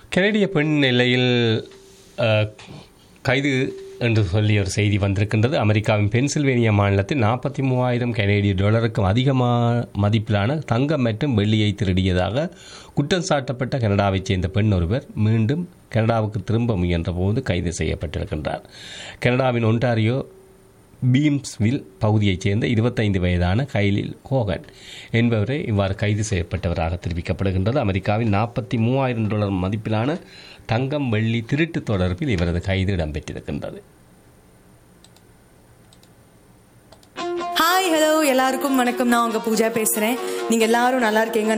கனடிய பெண் நிலையில் அஹ், கைது என்று சொல்லி ஒரு செய்தி வந்திருக்கின்றது அமெரிக்காவின் பென்சில்வேனியா மாநிலத்தில் நாற்பத்தி மூவாயிரம் கனேடிய டாலருக்கும் அதிகமான மதிப்பிலான தங்கம் மற்றும் வெள்ளியை திருடியதாக குற்றம் சாட்டப்பட்ட கனடாவைச் சேர்ந்த பெண் ஒருவர் மீண்டும் கனடாவுக்கு திரும்ப முயன்றபோது கைது செய்யப்பட்டிருக்கின்றார் கனடாவின் ஒன்டாரியோ பீம்ஸ்வில் பகுதியைச் சேர்ந்த இருபத்தைந்து வயதான கைலில் ஹோகன் என்பவரை இவ்வாறு கைது செய்யப்பட்டவராக தெரிவிக்கப்படுகின்றது அமெரிக்காவில் நாற்பத்தி மூவாயிரம் டாலர் மதிப்பிலான தங்கம் வெள்ளி திருட்டு தொடர்பில் இவரது கைது இடம்பெற்றிருக்கின்றது ஹாய் ஹலோ எல்லாருக்கும் வணக்கம் நான் உங்க பூஜா பேசுறேன் நீங்க எல்லாரும் நல்லா இருக்கீங்க